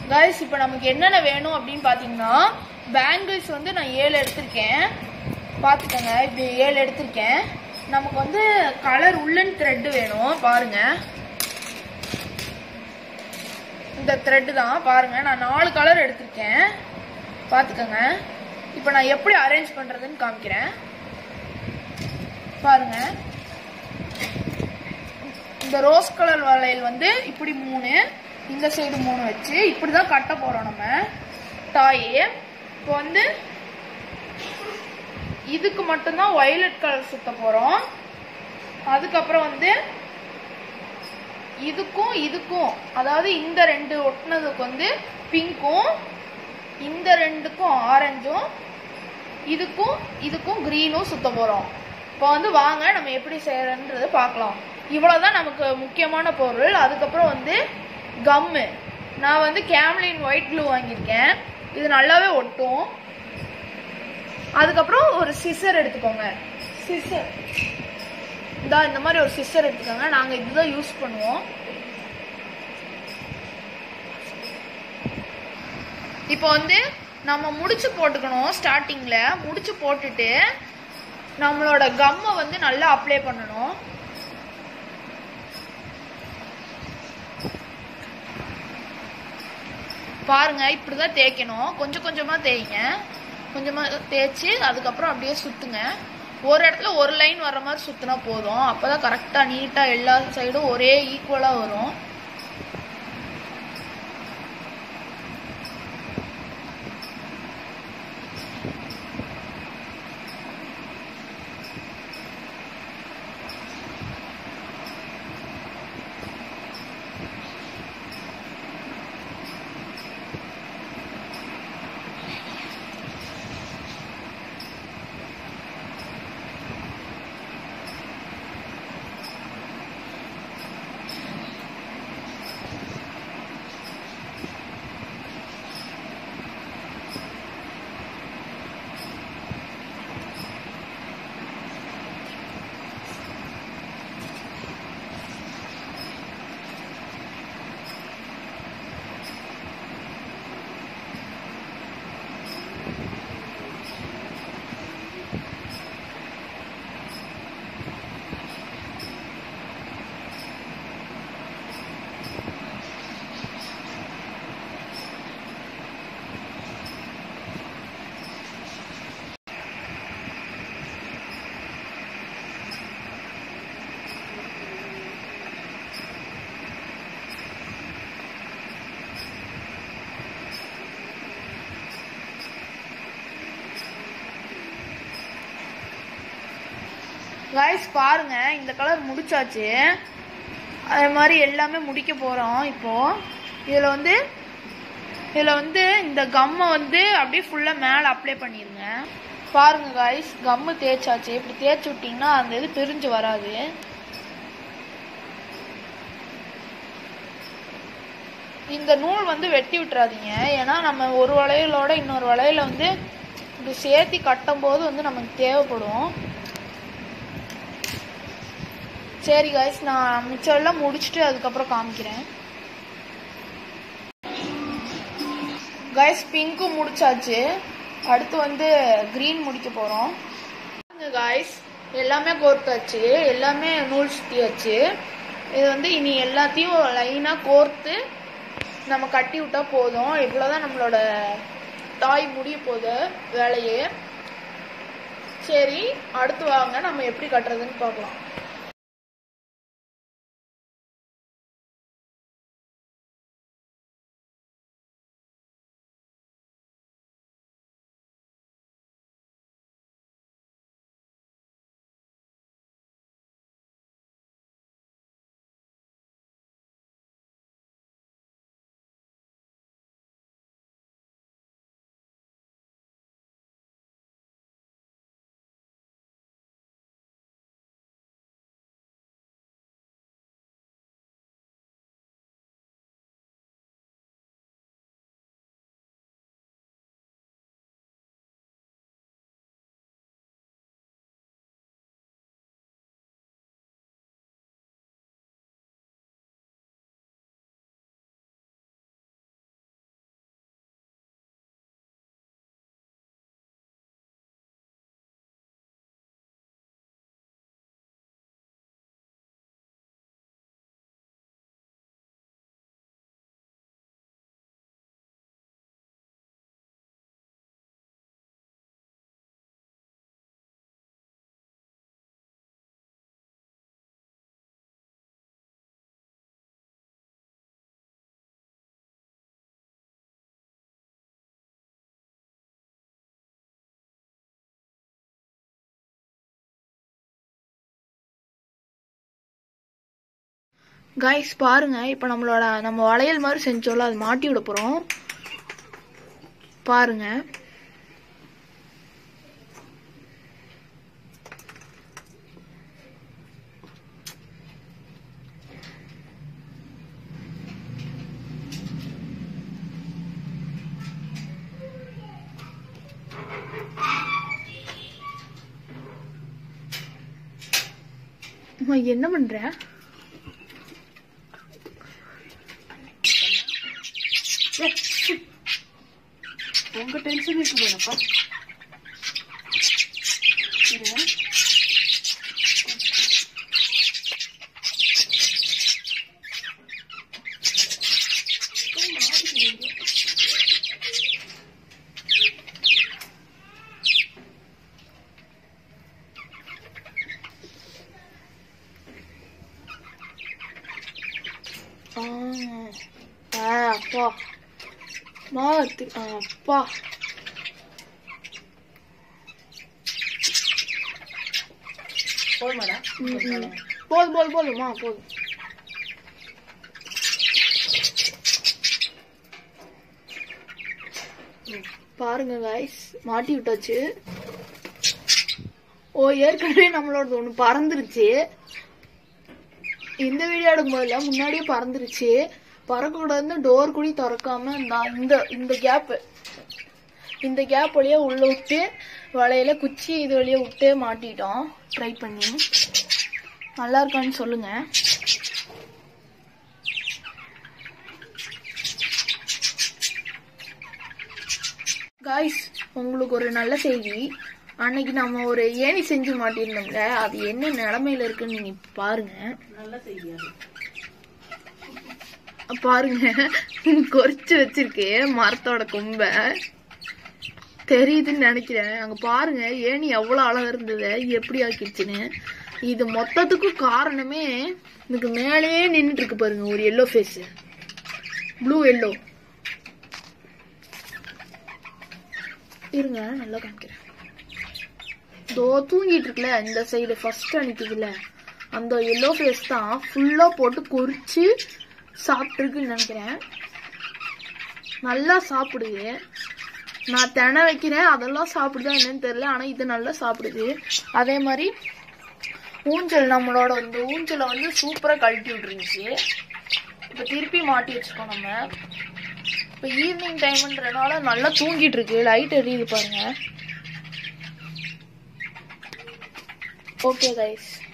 Guys இப்போ நமக்கு என்னென்ன வேணும் அப்படின்னு பார்த்தீங்கன்னா பேங்கிள்ஸ் வந்து நான் ஏழு எடுத்திருக்கேன் பார்த்துக்கோங்க இப்படி ஏழு எடுத்திருக்கேன் நமக்கு வந்து கலர் உள்ளன் த்ரெட்டு வேணும் பாருங்க இந்த த்ரெட்டு தான் பாருங்க நான் நாலு கலர் எடுத்திருக்கேன் பார்த்துக்கோங்க இப்போ நான் எப்படி அரேஞ்ச் பண்ணுறதுன்னு காமிக்கிறேன் பாருங்க இந்த ரோஸ் கலர் வளையல் வந்து இப்படி மூணு இந்த சைடு மூணு வச்சு இப்படி தான் கட்ட போகிறோம் நம்ம டாயி இப்போ வந்து இதுக்கு மட்டும்தான் வயலட் கலர் சுத்த போகிறோம் அதுக்கப்புறம் வந்து இதுக்கும் இதுக்கும் அதாவது இந்த ரெண்டு ஒட்டினதுக்கு வந்து பிங்க்கும் இந்த ரெண்டுக்கும் ஆரஞ்சும் இதுக்கும் இதுக்கும் க்ரீனும் சுத்த போகிறோம் இப்போ வந்து வாங்க நம்ம எப்படி செய்யறன்றதை பார்க்கலாம் இவ்வளோதான் நமக்கு முக்கியமான பொருள் அதுக்கப்புறம் வந்து கம்மு நான் வந்து கேம்லின் ஒயிட் க்ளூ வாங்கியிருக்கேன் இது நல்லாவே ஒட்டும் அதுக்கப்புறம் ஒரு சிசர் எடுத்துக்கோங்க சிசர் இந்தா இந்த மாதிரி ஒரு சிஸ்டர் எடுத்துக்கோங்க நாங்கள் இதுதான் யூஸ் பண்ணுவோம் இப்போ வந்து நம்ம முடிச்சு போட்டுக்கணும் ஸ்டார்டிங்கில் முடிச்சு போட்டுட்டு நம்மளோட கம்மை வந்து நல்லா அப்ளை பண்ணணும் பாருங்க இப்படிதான் தேய்க்கணும் கொஞ்சம் கொஞ்சமாக தேய்ங்க கொஞ்சமாக தேய்ச்சி அதுக்கப்புறம் அப்படியே சுற்றுங்க ஒரு இடத்துல ஒரு லைன் வர்ற மாதிரி சுற்றினா போதும் அப்போ தான் கரெக்டாக நீட்டாக எல்லா சைடும் ஒரே ஈக்குவலாக வரும் கைஸ் பாருங்க இந்த கலர் முடிச்சாச்சு அதே மாதிரி எல்லாமே முடிக்க போகிறோம் இப்போ இதில் வந்து இதில் வந்து இந்த கம்மை வந்து அப்படியே ஃபுல்லாக மேலே அப்ளை பண்ணிடுங்க பாருங்க கைஸ் கம்மு தேய்ச்சாச்சு இப்படி தேய்ச்சி விட்டிங்கன்னா அந்த இது பிரிஞ்சு வராது இந்த நூல் வந்து வெட்டி விட்டுறாதீங்க ஏன்னா நம்ம ஒரு வளையலோட இன்னொரு வளையல வந்து இப்படி சேர்த்தி கட்டும் போது வந்து நமக்கு தேவைப்படும் சரி கைஸ் நான் மிச்சம் எல்லாம் முடிச்சுட்டு அதுக்கப்புறம் காமிக்கிறேன் கைஸ் பிங்க்கும் முடிச்சாச்சு அடுத்து வந்து க்ரீன் முடிக்க போகிறோம் கைஸ் எல்லாமே கோர்த்தாச்சு எல்லாமே நூல் சுற்றியாச்சு இது வந்து இனி எல்லாத்தையும் லைனாக கோர்த்து நம்ம கட்டி விட்டா போதும் இவ்வளோதான் நம்மளோட டாய் முடிய போகுது வேலையே சரி அடுத்து வாங்க நம்ம எப்படி கட்டுறதுன்னு பார்க்கலாம் கைஸ் பாருங்க இப்போ நம்மளோட நம்ம வளையல் மாதிரி செஞ்சோம்ல அது மாட்டி விட போறோம் பாருங்க அம்மா, என்ன பண்ற உங்க டென்ஷன் இருக்கு போலப்பா இரு. ஆ ஆ, அப்பா மாத்து ஆ, அப்பா போதுமாடா ம், ம். போதும் போதும் போதும்மா போதும் ம், பாருங்க கைஸ் மாட்டி விட்டாச்சு ஓ ஏற்கனவே நம்மளோட ஒன்று பறந்துருச்சு இந்த வீடியோ எடுக்கும்போதுல முன்னாடியே பறந்துருச்சு பறக்கக்கூடாதுன்னு டோர் கூடி திறக்காம இந்த இந்த இந்த கேப்பு இந்த கேப் வழியா உள்ள விட்டு வலையில குச்சி இது வழியா விட்டு மாட்டிட்டோம் ட்ரை பண்ணி நல்லா இருக்கான்னு சொல்லுங்க காய்ஸ் உங்களுக்கு ஒரு நல்ல செய்தி அன்னைக்கு நம்ம ஒரு ஏணி செஞ்சு மாட்டியிருந்தோம்ல அது என்ன நிலமையில இருக்குன்னு நீங்க பாருங்க நல்ல செய்தியா பாருங்க கொறிச்சு வச்சிருக்கு மரத்தோட கொம்ப தெரியுதுன்னு நினைக்கிறேன் அங்க பாருங்க ஏணி எவ்வளவு அழகா இருந்தது எப்படி ஆக்கிடுச்சுன்னு இது மொத்தத்துக்கும் காரணமே இதுக்கு மேலேயே நின்னுட்டு இருக்கு பாருங்க ஒரு எல்லோ ஃபேஸ் ப்ளூ எல்லோ இருங்க நல்லா காமிக்கிறேன் தோ தூங்கிட்டு இருக்குல்ல இந்த சைடு ஃபர்ஸ்ட் அனுப்பிதுல அந்த எல்லோ ஃபேஸ் தான் ஃபுல்லா போட்டு கொறிச்சு சாப்பிட்டுருக்குன்னு நினைக்கிறேன் நல்லா சாப்பிடுது நான் தினை வைக்கிறேன் அதெல்லாம் சாப்பிடுதா என்னன்னு தெரியல ஆனா இது நல்லா சாப்பிடுது அதே மாதிரி ஊஞ்சல் நம்மளோட வந்து ஊஞ்சலை வந்து சூப்பரா கழட்டி விட்டுருந்துச்சு இப்ப திருப்பி மாட்டி வச்சிருக்கோம் நம்ம இப்ப ஈவினிங் டைம்ன்றனால நல்லா தூங்கிட்டு இருக்கு லைட் எரியுது பாருங்க ஓகே கைஸ்